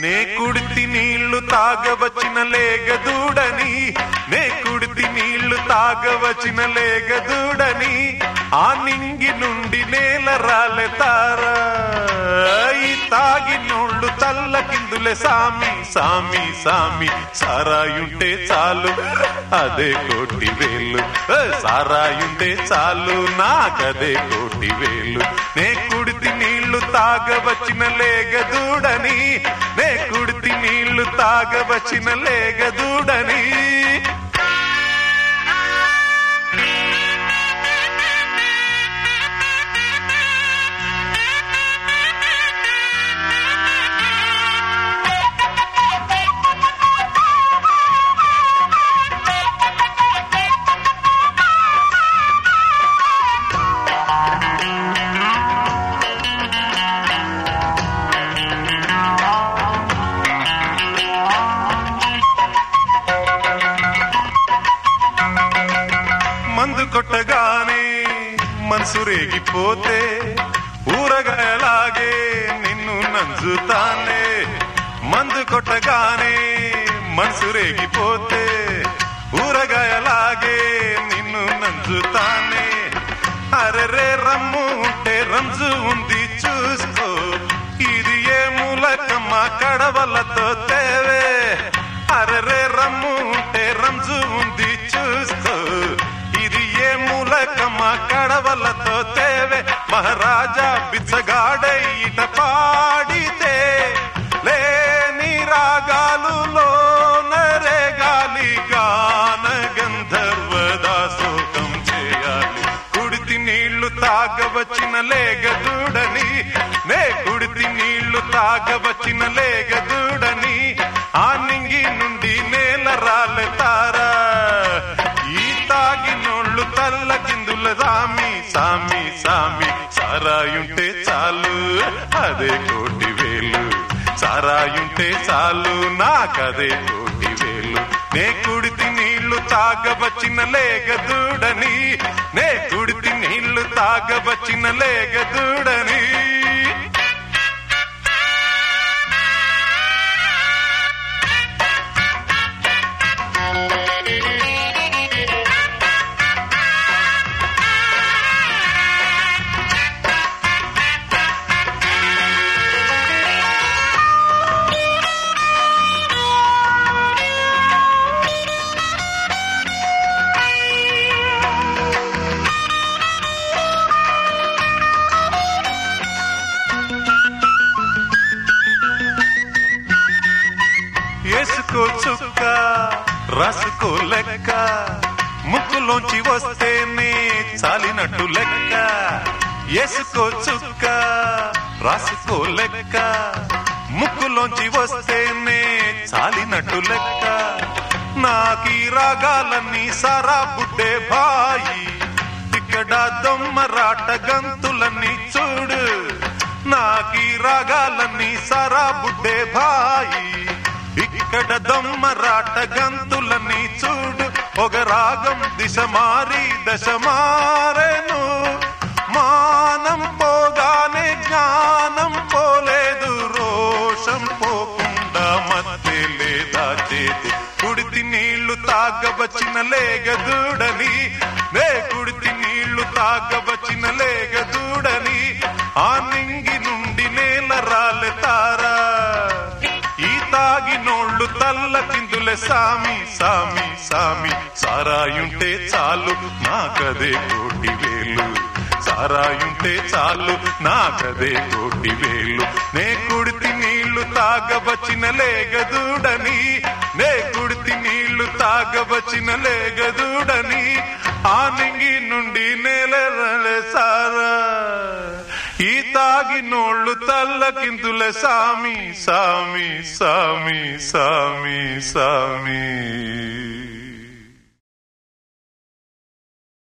నే కుడితి నీళ్లు తాగవచ్చిన లేగదూడని నే కుడితి నీళ్లు తాగవచ్చిన లేగదూడని ఆ నింగి నుండి నేల రాలెతారా ఈ తాగినోళ్ళు తల్ల కిందులే సామి సామి సామి సారాయుంటే చాలు అదే కోటి వేలు ఏ, సారాయుంటే చాలు నాకదే కోటి వేలు నే కుడితి నీళ్లు తాగవచ్చిన లేగదూడని నే కుడితి నీళ్లు తాగవచ్చిన లేగదూడని మందు కొట్టగానే మనసు రేగిపోతే ఊరగాయలాగే నిన్ను నంజుతానే మందు కొట్టగానే మనసు రేగిపోతే ఊరగాయలాగే నిన్ను నంజుతానే అరెరే రమ్ము ఉంటే రంజు ఉంది చూసుకో ఇది ఏ మూలకమ్మ కడవలతో తేవే అరెరే రమ్ము ఉంటే రంజు ఉంది చూసుకో ఇది ఏ మూలకమ్మ కడవలతో తేవే మహారాజా బిచ్చగాడై ఇట పాడితే లేని రాగాలులో నరే గాలి గాన గంధర్వదాసోకం చేయాలి కుడితి నీళ్లు తాగవచ్చిన లేగదూడని నే కుడితి నీళ్లు తాగవచ్చిన లేగదూడని ఆ నింగి నుండి నేల రాలెతారా ఈ తాగినోళ్ళు తల్ల కిందుల సామి సామి సామి సారాయుంటే చాలు అదే కోటి వేలు సారాయుంటే చాలు నాకదే కోటి వేలు నే కుడితి నీళ్లు తాగవచ్చిన లేగదూడని నే కుడితి నీళ్లు తాగవచ్చిన లేగదూడని వేసుకో చుక్క రాసుకో లెక్క ముక్కులోంచి వస్తేనే చాలినట్టు లెక్క వేసుకో చుక్క రాసుకో లెక్క ముక్కులోంచి వస్తేనే చాలినట్టు లెక్క నాకీ రాగాలన్నీ సారా బుడ్డే బాయి ఇక్కడ దొమ్మరాట గంతులన్నీ చూడు నాకీ రాగాలన్నీ సారా బుడ్డే బాయి ఇక్కడ దొమ్మరాట గంతులన్నీ చూడు ఒక రాగం దిశ మారి దశ మారెను మానం పోగానే జ్ఞానం పోలేదు రోషం పోకుండా మధ్య లేదా చేతి కుడితి నీళ్లు తాగవచ్చిన లేగదూడని నే కుడితి నీళ్లు తాగవచ్చిన లేగదూడని ఆ నింగి నుండి నేల రాలెతారా ఈ తాగినోళ్ళు తల్ల కిందులే సామి సామి సామి సారాయుంటే చాలు నాకదే కోటి వేలు సారాయుంటే చాలు నాకదే కోటి వేలు నే కుడితి నీళ్లు తాగవచ్చిన లేగదూడని నే కుడితి నీళ్లు తాగవచ్చిన లేగదూడని ఆ నింగి నుండి నేల సారా ఈ తాగినోళ్ళు తల్లకింతుల సామి సామి సామి సామి సామి